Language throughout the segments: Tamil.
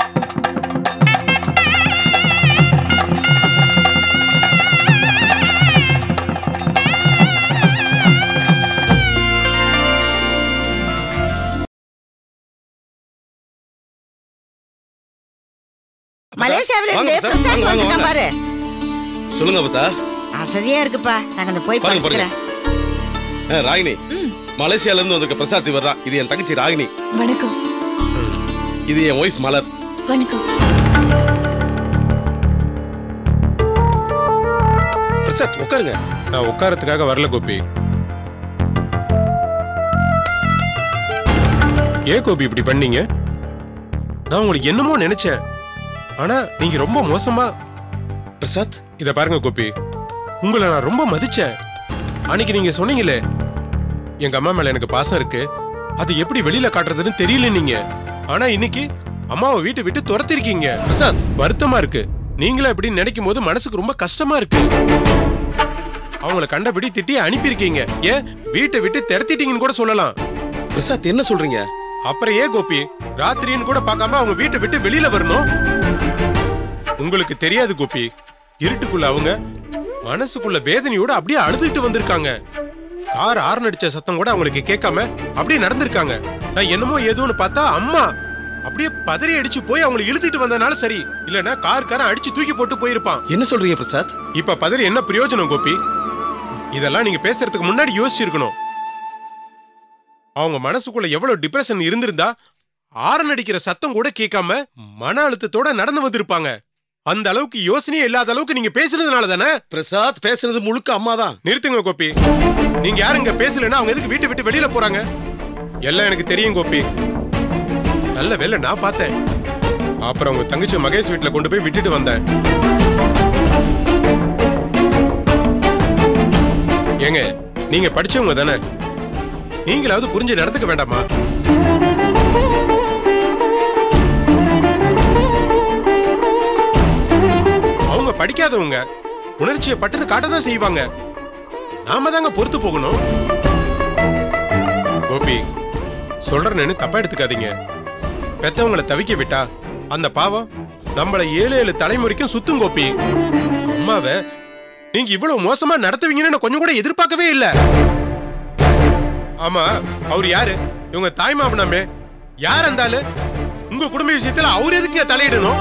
மலேசியாவில வாங்க இருந்து சார், பிரசாத் வாங்க, வாங்க, வந்துட்டான் வாங்க. பாரு சொல்லுங்க பத்தா அசதியா இருக்குப்பா நாங்க அந்த போய் பாருங்க, பாருங்க. பார்த்துக்கிறேன் ராகினி மலேசியால இருந்து வந்திருக்க பிரசாத் இவர் தான் இது என் தங்கச்சி ராகினி வணக்கம் இது என் ஒய்ஃப் மலர் வணக்கம் பிரசாத் உட்காருங்க நான் உட்காரத்துக்காக வரல கோபி ஏன் கோபி இப்படி பண்ணீங்க நான் உங்களுக்கு என்னமோ நினைச்சேன் ஆனா நீங்க ரொம்ப மோசமா பிரசாத் இத பாருங்க கோபி உங்களை நான் ரொம்ப மதிச்சேன் அன்னைக்கு நீங்க சொன்னீங்களே எங்க அம்மா மேல எனக்கு பாசம் இருக்கு அது எப்படி வெளியில காட்டுறதுன்னு தெரியல நீங்க ஆனா இன்னைக்கு அம்மாவை வீட்டை விட்டு துரத்திருக்கீங்க பிரசாத் வருத்தமா இருக்கு நீங்களே இப்படி நினைக்கும் போது மனசுக்கு ரொம்ப கஷ்டமா இருக்கு அவங்கள கண்டபடி திட்டி அனுப்பியிருக்கீங்க ஏன் வீட்டை விட்டு திரத்திட்டீங்கன்னு கூட சொல்லலாம் பிரசாத் என்ன சொல்றீங்க அப்புறம் ஏன் கோபி ராத்திரின்னு கூட பார்க்காம அவங்க வீட்டை விட்டு வெளியில வரணும் உங்களுக்கு தெரியாது கோபி இருட்டுக்குள்ள அவங்க மனசுக்குள்ள வேதனையோட அப்படியே அழுதுகிட்டு வந்திருக்காங்க கார் ஆர்ன் அடிச்ச சத்தம் கூட அவங்களுக்கு கேட்காம அப்படியே நடந்திருக்காங்க நான் என்னமோ ஏதோன்னு பார்த்தா அம்மா அப்படியே பதறி அடிச்சு போய் அவங்களை இழுத்துட்டு வந்தனால சரி இல்லனா கார்காரன் அடிச்சு தூக்கி போட்டு போயிருப்பான் என்ன சொல்றீங்க பிரசாத் இப்ப பதறி என்ன பிரயோஜனம் கோபி இதெல்லாம் நீங்க பேசுறதுக்கு முன்னாடி யோசிச்சிருக்கணும் அவங்க மனசுக்குள்ள எவ்வளவு டிப்ரெஷன் இருந்திருந்தா ஆரன் அடிக்கிற சத்தம் கூட கேட்காம மன அழுத்தத்தோட நடந்து வந்திருப்பாங்க அந்த அளவுக்கு யோசனையே இல்லாத அளவுக்கு நீங்க பேசுனதுனால தானே பிரசாத் பேசுனது முழுக்க அம்மா தான் நிறுத்துங்க கோபி நீங்க யாரும் இங்க பேசலன்னா அவங்க எதுக்கு வீட்டை விட்டு வெளியில போறாங்க எல்லாம் எனக்கு தெரியும் கோபி நல்ல வேலை நான் பார்த்தேன் அப்புறம் உங்க தங்கச்சி மகேஷ் வீட்டுல கொண்டு போய் விட்டுட்டு வந்தேன் ஏங்க நீங்க படிச்சவங்க தானே நீங்களாவது புரிஞ்சு நடந்துக்க வேண்டாமா அவங்க படிக்காதவங்க உணர்ச்சியை பட்டுன்னு காட்டதான் செய்வாங்க நாம தாங்க பொறுத்து போகணும் கோபி சொல்றேன்னு தப்பா எடுத்துக்காதீங்க பெத்தவங்கள தவிக்க விட்டா அந்த பாவம் நம்மள ஏழு ஏழு தலைமுறைக்கும் சுத்தும் கோபி அம்மாவை நீங்க இவ்வளவு மோசமா நடத்துவீங்கன்னு நான் கொஞ்சம் கூட எதிர்பார்க்கவே இல்ல ஆமா அவர் யாரு இவங்க தாய் மாமனாமே யார் இருந்தாலும் உங்க குடும்ப விஷயத்துல அவர் எதுக்கு தலையிடணும்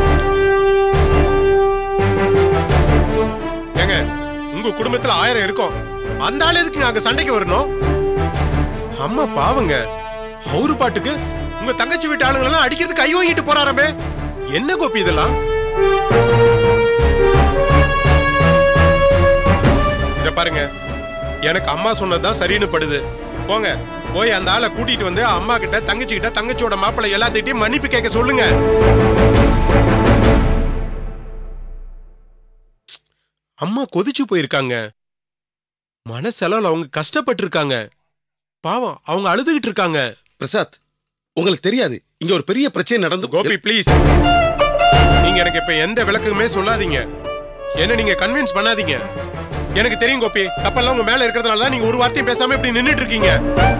ஏங்க உங்க குடும்பத்துல ஆயிரம் இருக்கும் அந்த ஆள் எதுக்கு அங்க சண்டைக்கு வரணும் அம்மா பாவங்க அவரு பாட்டுக்கு உங்க தங்கச்சி வீட்டு ஆளுங்க எல்லாம் அடிக்கிறதுக்கு கை வாங்கிட்டு போறாரமே என்ன கோபி இதெல்லாம் இத பாருங்க எனக்கு அம்மா சொன்னதுதான் சரின்னு படுது போங்க போய் அந்த ஆளை கூட்டிட்டு வந்து அம்மா கிட்ட தங்கச்சி கிட்ட தங்கச்சியோட மாப்பிள்ளை எல்லாத்திட்டையும் மன்னிப்பு கேட்க சொல்லுங்க அம்மா கொதிச்சு போயிருக்காங்க மனசெலவுல அவங்க கஷ்டப்பட்டு இருக்காங்க பாவம் அவங்க அழுதுகிட்டு இருக்காங்க பிரசாத் உங்களுக்கு தெரியாது இங்க ஒரு பெரிய பிரச்சனை நடந்து கோபி ப்ளீஸ் நீங்க எனக்கு இப்ப எந்த விளக்குமே சொல்லாதீங்க என்ன நீங்க கன்வின்ஸ் பண்ணாதீங்க எனக்கு தெரியும் கோபி தப்பெல்லாம் உங்க மேல இருக்கிறதுனால தான் நீங்க ஒரு வார்த்தையும் பேசாம இப்படி நின்னுட்டு இருக்கீங்க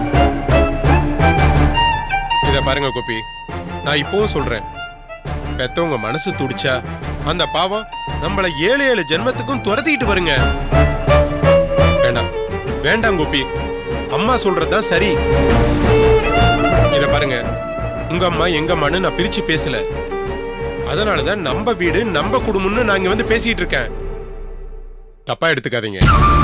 இத பாருங்க கோபி நான் இப்பவும் சொல்றேன் பெத்தவங்க மனசு துடிச்சா அந்த பாவம் நம்மள ஏழு ஏழு ஜென்மத்துக்கும் துரத்திக்கிட்டு வருங்க வேண்டாம் வேண்டாம் கோபி அம்மா சொல்றதுதான் சரி இத பாருங்க உங்க அம்மா எங்க அம்மான்னு நான் பிரிச்சு பேசல அதனாலதான் நம்ம வீடு நம்ம குடும்பம்னு நான் இங்க வந்து பேசிட்டு இருக்கேன் தப்பா எடுத்துக்காதீங்க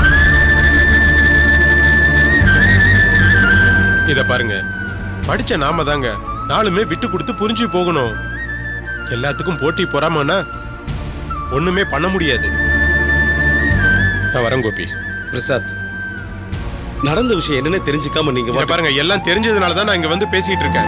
இத பாருங்க படிச்ச நாம தாங்க நாலுமே விட்டு கொடுத்து புரிஞ்சு போகணும் எல்லாத்துக்கும் போட்டி பொறாமன்னா ஒண்ணுமே பண்ண முடியாது நான் வரேன் கோபி பிரசாத் நடந்த விஷயம் என்னன்னு தெரிஞ்சுக்காம நீங்க இங்க பாட்டுக்கு- பாருங்க எல்லாம் தெரிஞ்சதுனால தான் நான் இங்க வந்து பேசிட்டு இருக்கேன்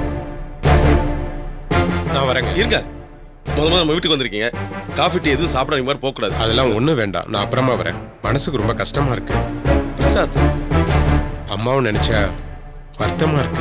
நான் வரேங்க இருங்க முத முத நம்ம வீட்டுக்கு வந்திருக்கீங்க காஃபி டீ எதுவும் சாப்பிட மாதிரி போக கூடாது அதெல்லாம் ஒண்ணும் வேண்டாம் நான் அப்புறமா வரேன் மனசுக்கு ரொம்ப கஷ்டமா இருக்கு பிரசாத் அம்மாவும் நினைச்சா வருத்தமா இருக்கு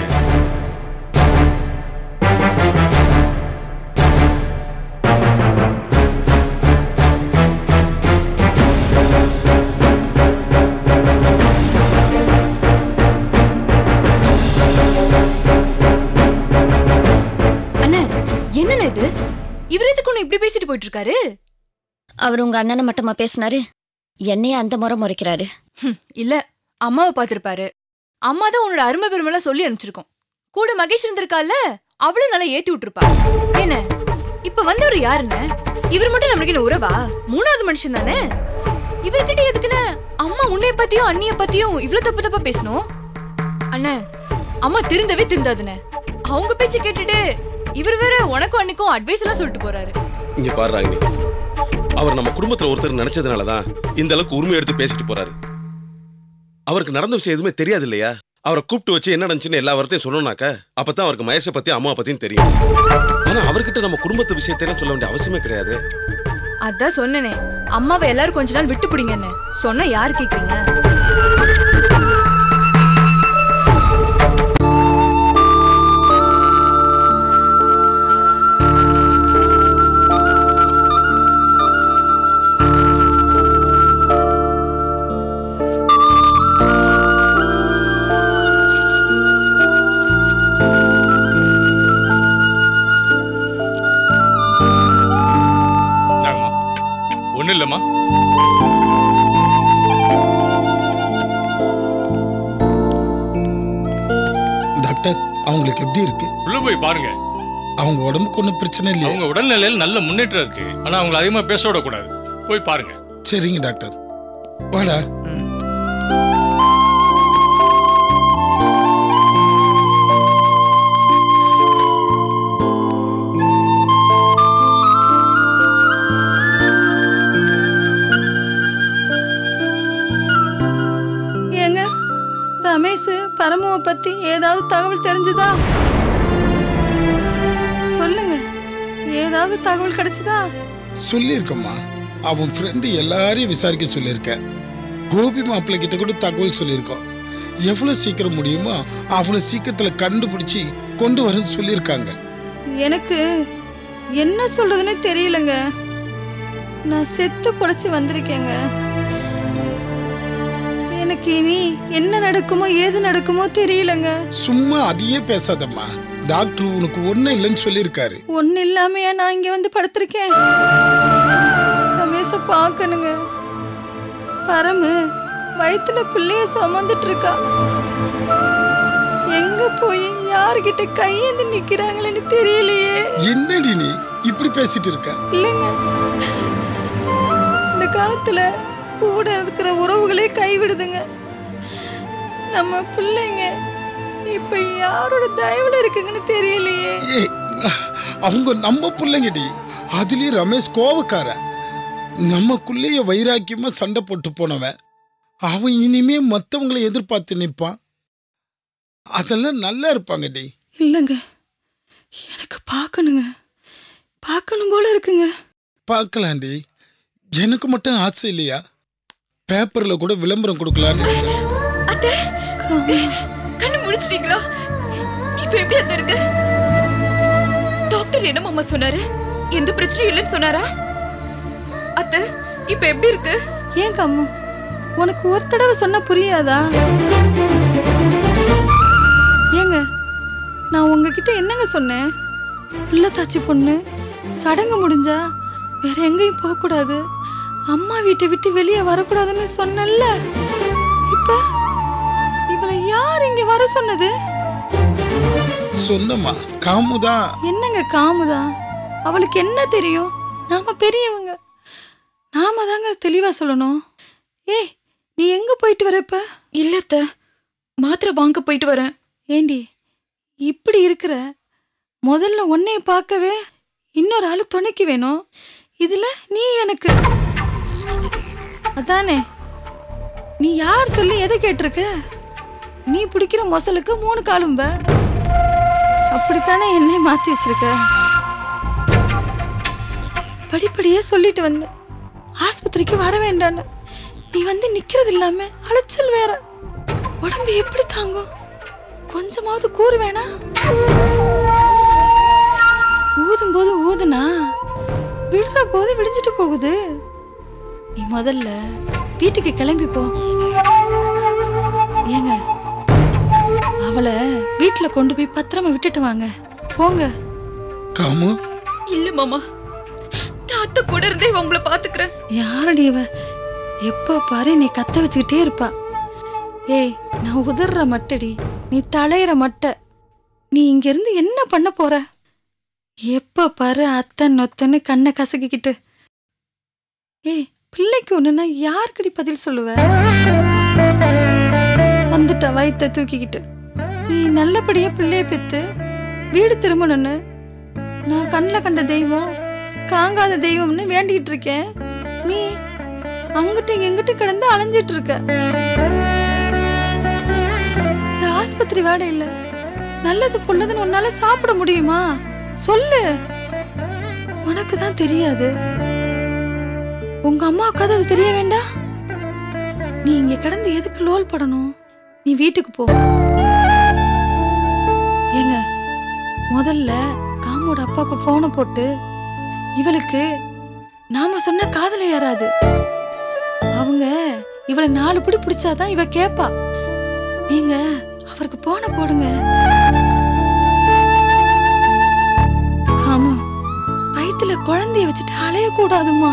என்னண்ணே இது இவர் எதுக்கு ஒண்ணு இப்படி பேசிட்டு போயிட்டு இருக்காரு அவர் உங்க அண்ணனை மட்டுமா பேசினாரு என்னைய அந்த முறை முறைக்கிறாரு ஹம், இல்ல அம்மாவை பார்த்திருப்பாரு அம்மா தான் உன்னோட அருமை பெருமைலாம் சொல்லி அனுப்பிச்சிருக்கோம் கூட மகேஷ் இருந்திருக்கால அவளும் நல்லா ஏத்தி விட்டுருப்பா என்ன இப்ப வந்தவர் யாருன்னு இவர் மட்டும் நம்மளுக்கு என்ன உறவா மூணாவது மனுஷன் தானே இவர்கிட்ட எதுக்குன்னு அம்மா உன்னைய பத்தியும் அண்ணிய பத்தியும் இவ்வளவு தப்பு தப்பா பேசணும் அண்ணே அம்மா திருந்தவே திருந்தாதுண்ணே அவங்க பேச்சு கேட்டுட்டு இவர் வேற உனக்கும் அன்னைக்கும் அட்வைஸ் எல்லாம் சொல்லிட்டு போறாரு இங்க பாரு ராகினி அவர் நம்ம குடும்பத்துல ஒருத்தர் நினைச்சதுனால தான் இந்த அளவுக்கு உரிமை எடுத்து பேசிட்டு போறாரு அவருக்கு நடந்த விஷயம் எதுவுமே தெரியாது இல்லையா அவரை கூப்பிட்டு வச்சு என்ன நடந்துச்சுன்னு எல்லா வார்த்தையும் சொல்லணும்னாக்க அப்பதான் அவருக்கு மகேஷை பத்தி அம்மா பத்தியும் தெரியும் ஆனா அவர்கிட்ட நம்ம குடும்பத்து விஷயத்தையும் சொல்ல வேண்டிய அவசியமே கிடையாது அதான் சொன்னேனே அம்மாவை எல்லாரும் கொஞ்ச நாள் விட்டு பிடிங்கன்னு சொன்னா யார் கேக்குறீங்க இந்தாங்கம்மா ஒன்றும் இல்லைம்மா டாக்டர் அவங்களுக்கு எப்படி இருக்கு உள்ள போய் பாருங்க அவங்க உடம்புக்கு ஒன்றும் பிரச்சனை இல்லையா அவங்க உடல்நிலையில் நல்ல முன்னேற்றம் இருக்கு ஆனா அவங்கள அதிகமா பேச விடக்கூடாது போய் பாருங்க சரிங்க டாக்டர் வாடா ஏங்க ரமேஷ் பரமுவை பத்தி ஏதாவது தகவல் தெரிஞ்சுதா சொல்லுங்க ஏதாவது தகவல் கிடைச்சதா சொல்லியிருக்கம்மா அவன் ஃப்ரெண்டு எல்லாரையும் விசாரிக்க சொல்லியிருக்கேன் கோபி மாப்பிள்ளை கிட்ட கூட தகவல் சொல்லியிருக்கோம் எவ்வளவு சீக்கிரம் முடியுமோ அவ்வளவு சீக்கிரத்துல கண்டுபிடிச்சி கொண்டு வரேன்னு சொல்லியிருக்காங்க எனக்கு என்ன சொல்றதுன்னே தெரியலங்க நான் செத்து பொழைச்சு வந்திருக்கேங்க எனக்கு இனி என்ன நடக்குமோ ஏது நடக்குமோ தெரியலங்க சும்மா அதையே பேசாதம்மா டாக்டர் உனக்கு ஒன்றும் இல்லைன்னு சொல்லியிருக்காரு ஒன்னும் இல்லாமையா நான் இங்க வந்து படுத்திருக்கேன் ரமேஷ பார்க்கணுங்க பரமு வயித்துல பிள்ளைய சுமந்துட்டு இருக்கா எங்க போய் யாருகிட்ட கையேந்து நிக்கிறாங்களேன்னு தெரியலையே என்னடி நீ இப்படி பேசிட்டு இருக்க இல்லைங்க இந்த காலத்துல கூட இருக்கிற உறவுகளே கைவிடுதுங்க நம்ம பிள்ளைங்க இப்ப யாரோட தயவுல இருக்குங்கன்னு தெரியலையே ஏய் அவங்க நம்ம பிள்ளைங்கடி அதுலயும் ரமேஷ் கோவக்காரன் நமக்குள்ளேயே வைராக்கியமா சண்டை போட்டு போனவன் அவன் இனிமே மத்தவங்களை எதிர்பார்த்து நிப்பான் அதெல்லாம் நல்லா இருப்பாங்கடி இல்லைங்க எனக்கு பார்க்கணுங்க பார்க்கணும் போல இருக்குங்க பார்க்கலாண்டி எனக்கு மட்டும் ஆசை இல்லையா பேப்பர்ல கூட விளம்பரம் கொடுக்கலான்னு இருக்கேன். அத்தை கண்ணு முடிச்சிட்டீங்களா இப்ப எப்படி அத்தை இருக்கு டாக்டர் என்ன மாமா சொன்னாரு எந்த பிரச்சனையும் இல்லைன்னு சொன்னாரா அத்தை இப்ப எப்படி இருக்கு ஏன் கம்மு உனக்கு ஒரு தடவை சொன்னா புரியாதா ஏங்க நான் உங்ககிட்ட என்னங்க சொன்னேன் பிள்ளைத்தாச்சி பொண்ணு சடங்கு முடிஞ்சா வேற எங்கேயும் போகக்கூடாது அம்மா வீட்டை விட்டு வெளியே வரக்கூடாதுன்னு சொன்னேன்ல இப்ப இவளை யார் இங்க வர சொன்னது சொன்னமா காமுதான் என்னங்க காமுதா அவளுக்கு என்ன தெரியும் நாம பெரியவங்க நாம தாங்க தெளிவா சொல்லணும் ஏய் நீ எங்க போயிட்டு வர இப்ப இல்ல அத்தை மாத்திரை வாங்க போயிட்டு வரேன் ஏண்டி இப்படி இருக்கிற முதல்ல உன்னைய பார்க்கவே இன்னொரு ஆளு துணைக்கு வேணும் இதுல நீ எனக்கு அதானே நீ யார் சொல்லி எதை கேட்டிருக்க நீ பிடிக்கிற மொசலுக்கு மூணு காலும்ப அப்படித்தானே என்னை மாத்தி வச்சிருக்க படிப்படியே சொல்லிட்டு வந்த ஆஸ்பத்திரிக்கு வர வேண்டான்னு நீ வந்து நிக்கிறது இல்லாம அலைச்சல் வேற உடம்பு எப்படி தாங்கும் கொஞ்சமாவது கூறு வேணா ஊதும் போது ஊதுனா விடுற போது விடிஞ்சிட்டு போகுது நீ முதல்ல வீட்டுக்கு கிளம்பி போ ஏங்க அவளை வீட்டுல கொண்டு போய் பத்திரமா விட்டுட்டு வாங்க போங்க காமு இல்ல மாமா தாத்தா கூட இருந்தே உங்களை பாத்துக்கிறேன் யாரடி இவ எப்ப பாரு நீ கத்த வச்சுக்கிட்டே இருப்பா ஏய் நான் உதற மட்டடி நீ தலையிற மட்டை நீ இங்க இருந்து என்ன பண்ண போற எப்ப பாரு அத்தை நொத்தன்னு கண்ணை கசக்கிக்கிட்டு ஏய் பிள்ளைக்கு ஒண்ணுன்னா யாருக்கடி பதில் சொல்லுவ வந்துட்டா வயித்த தூக்கிக்கிட்டு நீ நல்லபடியா பிள்ளைய பெத்து வீடு திரும்பணும்னு நான் கண்ணில் கண்ட தெய்வம் காங்காத தெய்வம்னு வேண்டிக்கிட்டு இருக்கேன் நீ அங்கிட்டும் எங்கிட்டும் கிடந்து அலைஞ்சிட்டு இருக்க இந்த ஆஸ்பத்திரி வேலை இல்ல நல்லது பொல்லதுன்னு உன்னால சாப்பிட முடியுமா சொல்லு உனக்கு தான் தெரியாது உங்க அம்மாவுக்காவது அது தெரிய வேண்டாம் நீ இங்க கிடந்து எதுக்கு லோல் படணும் நீ வீட்டுக்கு போ ஏங்க முதல்ல காமோட அப்பாவுக்கு போனை போட்டு இவளுக்கு நாம சொன்ன காதல ஏறாது அவங்க இவளை நாலு பிடி பிடிச்சாதான் இவ கேப்பா நீங்க அவருக்கு போன போடுங்க காமு வயித்துல குழந்தைய வச்சுட்டு அலைய கூடாதுமா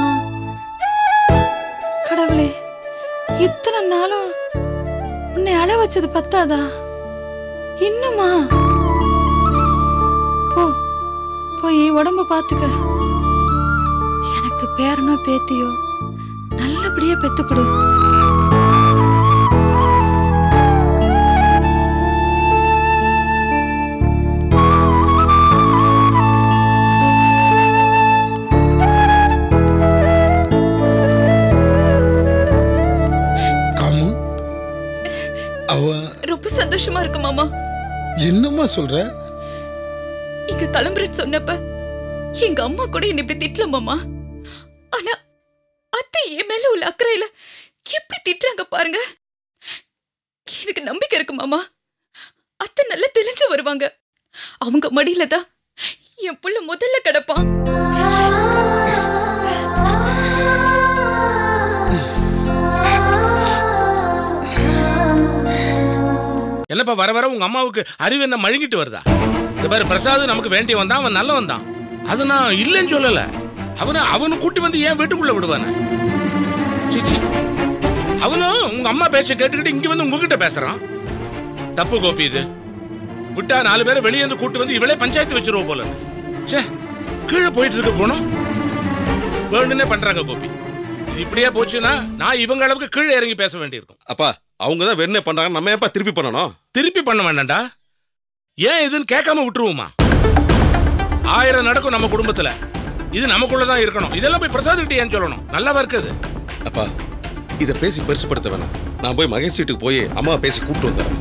கடவுளே இத்தனை நாளும் உன்னை அழ வச்சது பத்தாதா இன்னுமா போ போய் உடம்ப பாத்துக்க எனக்கு பேரனோ பேத்தியோ நல்லபடியா பெத்து கொடு காமு அவ ரொம்ப சந்தோஷமா இருக்கு மாமா என்னம்மா சொல்ற இங்க கிளம்புறேன்னு சொன்னப்ப எங்க அம்மா கூட என்ன இப்படி திட்டல மாமா ஆனா அத்தை என் மேல உள்ள அக்கறையில எப்படி திட்டுறாங்க பாருங்க எனக்கு நம்பிக்கை இருக்கு மாமா அத்தை நல்லா தெளிஞ்சு வருவாங்க அவங்க மடியில தான் என் புள்ள முதல்ல கிடப்பான் என்னப்பா வர வர உங்க அம்மாவுக்கு அறிவு என்ன மழுங்கிட்டு வருதா இந்த பாரு பிரசாத் நமக்கு வேண்டி வந்தான் அவன் நல்லவன் தான் அது நான் இல்லைன்னு சொல்லல அவனை அவனு கூட்டி வந்து ஏன் வீட்டுக்குள்ள விடுவானே சீச்சி அவனும் உங்க அம்மா பேச்ச கேட்டுக்கிட்டு இங்க வந்து உங்ககிட்ட பேசுறான் தப்பு கோபி இது விட்டா நாலு பேரை வெளியே இருந்து கூட்டு வந்து இவளே பஞ்சாயத்து வச்சிருவோம் போல இருக்கு. ச்சே கீழே போயிட்டு இருக்க போனோம் வேணுன்னே பண்றாங்க கோபி இது இப்படியே போச்சுன்னா நான் இவங்க அளவுக்கு கீழே இறங்கி பேச வேண்டியிருக்கும் அப்பா அவங்க தான் வெண்ணே பண்றாங்க நம்ம ஏப்பா திருப்பி பண்ணணும் திருப்பி பண்ண வேண்டாம்டா ஏன் இதுன்னு கேட்காம விட்டுருவோமா ஆயிரம் நடக்கும் நம்ம குடும்பத்துல இது நமக்குள்ள தான் இருக்கணும் இதெல்லாம் போய் பிரசாத் கிட்ட ஏன் சொல்லணும் நல்லாவா இருக்குது அப்பா இதை பேசி பெருசுப்படுத்த வேணாம் நான் போய் மகேஷ் வீட்டுக்கு போய் அம்மாவை பேசி கூப்பிட்டு வந்துடுறேன்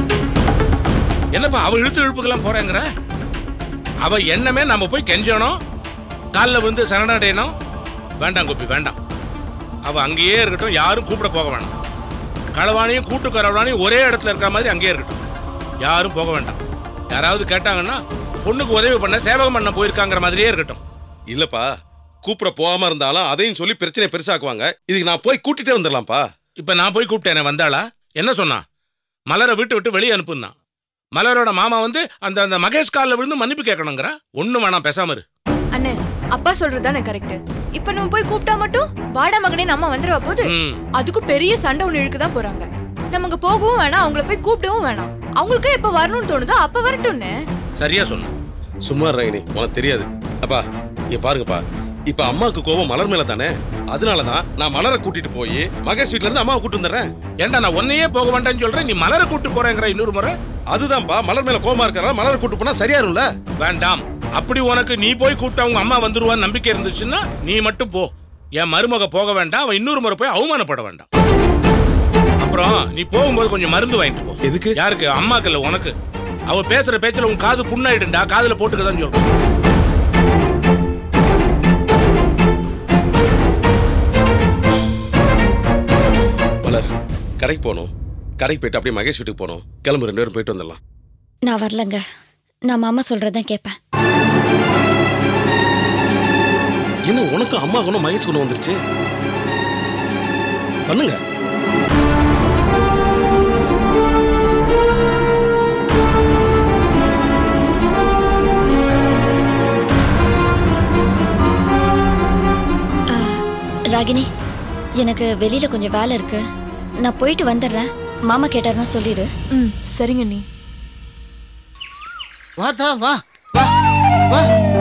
என்னப்பா அவ இழுத்து இழுப்புக்கெல்லாம் போறேங்கிற அவ எண்ணமே நம்ம போய் கெஞ்சணும் காலில் வந்து சரணடையணும் வேண்டாம் கோபி வேண்டாம் அவ அங்கேயே இருக்கட்டும் யாரும் கூப்பிட போக வேணாம் களவாணியும் கூட்டு கரவாணியும் ஒரே இடத்துல இருக்கிற மாதிரி அங்கேயே இருக்கட்டும் யாரும் போக வேண்டாம் யாராவது கேட்டாங்கன்னா பொண்ணுக்கு உதவி பண்ண சேவகம் பண்ண போயிருக்காங்கிற மாதிரியே இருக்கட்டும் இல்லப்பா கூப்பிட போகாம இருந்தாலும் அதையும் சொல்லி பிரச்சனை பெருசாக்குவாங்க இதுக்கு நான் போய் கூட்டிட்டே வந்துடலாம்ப்பா இப்ப நான் போய் கூப்பிட்டேனே வந்தாளா என்ன சொன்னா மலரை வீட்டு விட்டு வெளியே அனுப்புனா மலரோட மாமா வந்து அந்த அந்த மகேஷ் காலில் விழுந்து மன்னிப்பு கேட்கணுங்கிற ஒண்ணும் வேணாம் பேசாம இரு அண்ணே அப்பா சொல்றதுதானே கரெக்ட் இப்ப நம்ம போய் கூப்பிட்டா மட்டும் வாடா மகனே நம்ம வந்துருவா போது ம். அதுக்கும் பெரிய சண்டை ஒண்ணு இழுக்க தான் போறாங்க நம்ம அங்க போகவும் வேணாம் அவங்கள போய் கூப்பிடவும் வேணாம் அவங்களுக்கே எப்ப வரணும்னு தோணுதோ அப்ப வரட்டும்னு சரியா சொன்ன சும்மா ரைனி உனக்கு தெரியாது அப்பா இங்க பாருங்கப்பா இப்ப அம்மாவுக்கு கோபம் மலர் மேல தானே அதனாலதான் நான் மலரை கூட்டிட்டு போய் மகேஷ் வீட்ல இருந்து அம்மாவை கூட்டு வந்துடுறேன் ஏன்டா நான் உன்னையே போக வேண்டாம்னு சொல்றேன் நீ மலரை கூட்டு போறேங்கிற இன்னொரு முறை அதுதான்ப்பா மலர் மேல கோபமா இருக்கிறனால மலரை கூட்டு போனா சரியா இருக்கும்ல வேண்டாம் அப்படி உனக்கு நீ போய் கூப்பிட்டு அவங்க அம்மா வந்துருவான்னு நம்பிக்கை இருந்துச்சுன்னா நீ மட்டும் போ என் மருமக போக வேண்டாம் அவன் இன்னொரு முறை போய் அவமானப்பட வேண்டாம் அப்புறம் நீ போகும்போது கொஞ்சம் மருந்து வாங்கிட்டு போ எதுக்கு யாருக்கு அம்மாக்கு இல்ல உனக்கு அவ பேசுற பேச்சுல உன் காது புண்ணாயிடுண்டா காதுல போட்டுக்கதான் சொல்றேன் மலர் கடைக்கு போகணும் கடைக்கு போயிட்டு அப்படியே மகேஷ் வீட்டுக்கு போகணும் கிளம்பு ரெண்டு பேரும் போயிட்டு வந்துடலாம் நான் வரலங்க நான் மாமா சொல்றதான் கேட்பேன் என்ன உனக்கு அம்மா குணம் மகேஷ் குணம் வந்துருச்சு பண்ணுங்க ராகினி எனக்கு வெளியில கொஞ்சம் வேலை இருக்கு நான் போயிட்டு வந்துடுறேன் மாமா கேட்டாருன்னா சொல்லிடு ம் சரிங்க நீ வா தா வா வா வா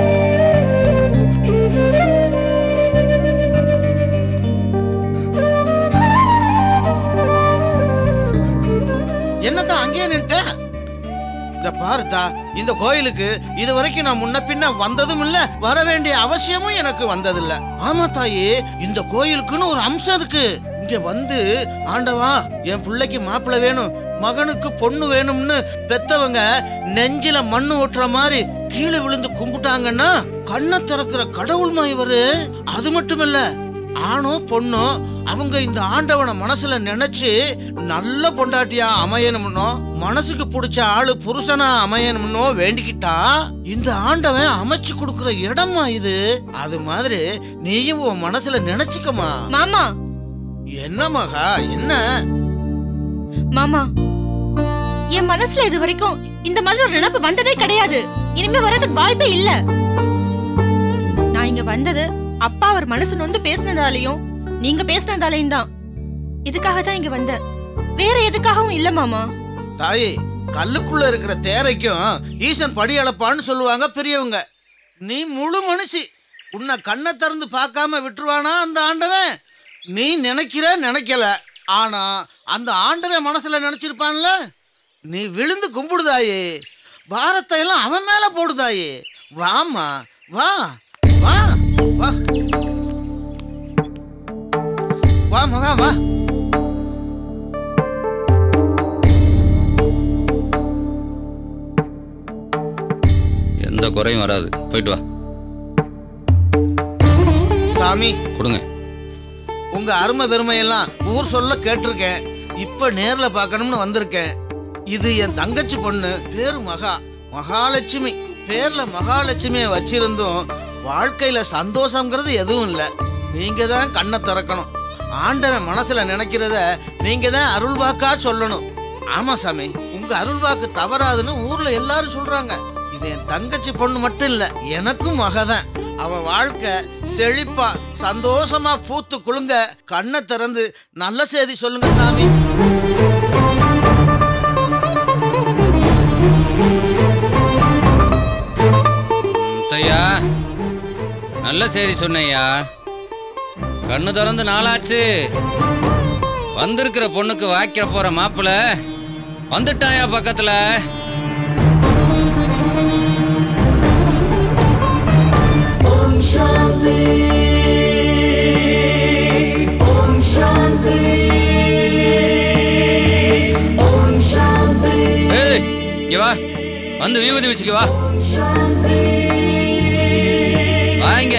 என்னத்தா அங்கேயே நின்ட்ட இந்த பாருத்தா இந்த கோயிலுக்கு இது வரைக்கும் நான் முன்ன பின்ன வந்ததும் இல்ல வர வேண்டிய அவசியமும் எனக்கு வந்ததில்ல ஆமா தாயி இந்த கோயிலுக்குன்னு ஒரு அம்சம் இருக்கு இங்க வந்து ஆண்டவா என் பிள்ளைக்கு மாப்பிள்ளை வேணும் மகனுக்கு பொண்ணு வேணும்னு பெத்தவங்க நெஞ்சில மண்ணு ஓட்டுற மாதிரி கீழே விழுந்து கும்பிட்டாங்கன்னா கண்ணை திறக்கிற கடவுள்மா இவரு அது மட்டும் இல்ல ஆணோ பொண்ணோ அவங்க இந்த ஆண்டவனை மனசுல நினைச்சு நல்ல பொண்டாட்டியா அமையணும்னோ மனசுக்கு பிடிச்ச ஆளு புருஷனா அமையணும்னோ வேண்டிக்கிட்டா இந்த ஆண்டவன் அமைச்சு கொடுக்கிற இடமா இது அது மாதிரி நீயும் உன் மனசுல நினைச்சுக்கமா மாமா என்ன மகா என்ன மாமா என் மனசுல இது வரைக்கும் இந்த மாதிரி ஒரு நினைப்பு வந்ததே கிடையாது இனிமே வர்றதுக்கு வாய்ப்பே இல்ல நான் இங்க வந்தது அப்பா அவர் மனசு நொந்து பேசினதாலையும் நீங்க பேசினதாலையும் தான் இதுக்காக தான் இங்க வந்தேன் வேற எதுக்காகவும் இல்ல மாமா தாயே கல்லுக்குள்ள இருக்கிற தேரைக்கும் ஈசன் படி அளப்பான்னு சொல்லுவாங்க பெரியவங்க நீ முழு மனுஷி உன்னை கண்ணை திறந்து பார்க்காம விட்டுருவானா அந்த ஆண்டவன் நீ நினைக்கிற நினைக்கல ஆனா அந்த ஆண்டவன் மனசுல நினைச்சிருப்பான்ல நீ விழுந்து கும்பிடுதாயே பாரத்தை எல்லாம் அவன் மேல போடுதாயே வாமா வா வா வா வா மகா வா எந்த குறையும் வராது போயிட்டு வா சாமி கொடுங்க உங்க அருமை பெருமையெல்லாம் ஊர் சொல்ல கேட்டிருக்கேன் இப்ப நேர்ல பார்க்கணும்னு வந்திருக்கேன் இது என் தங்கச்சி பொண்ணு பேரு மகா மகாலட்சுமி பேர்ல மகாலட்சுமியை வச்சிருந்தும் வாழ்க்கையில சந்தோஷங்கிறது எதுவும் இல்லை நீங்க தான் கண்ணை திறக்கணும் ஆண்டவன் மனசுல நினைக்கிறத நீங்க தான் அருள்வாக்கா சொல்லணும் ஆமா சாமி உங்க அருள்வாக்கு தவறாதுன்னு ஊர்ல எல்லாரும் சொல்றாங்க இது என் தங்கச்சி பொண்ணு மட்டும் இல்ல எனக்கும் மகதான் அவ வாழ்க்கை செழிப்பா சந்தோஷமா பூத்து குலுங்க கண்ணை திறந்து நல்ல செய்தி சொல்லுங்க சாமி முத்தையா நல்ல செய்தி சொன்னையா கண்ணு திறந்து நாளாச்சு வந்திருக்கிற பொண்ணுக்கு வாய்க்கிற போற மாப்பிள வந்துட்டாயா பக்கத்துல ஏய், இங்க வா வந்து விபூதி வச்சுக்க வா வாங்க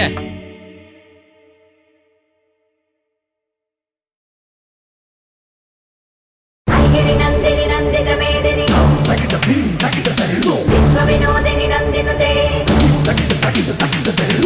नन्दिनि नन्दितमेदिनि विश्वविनोदिनि नन्दिनुते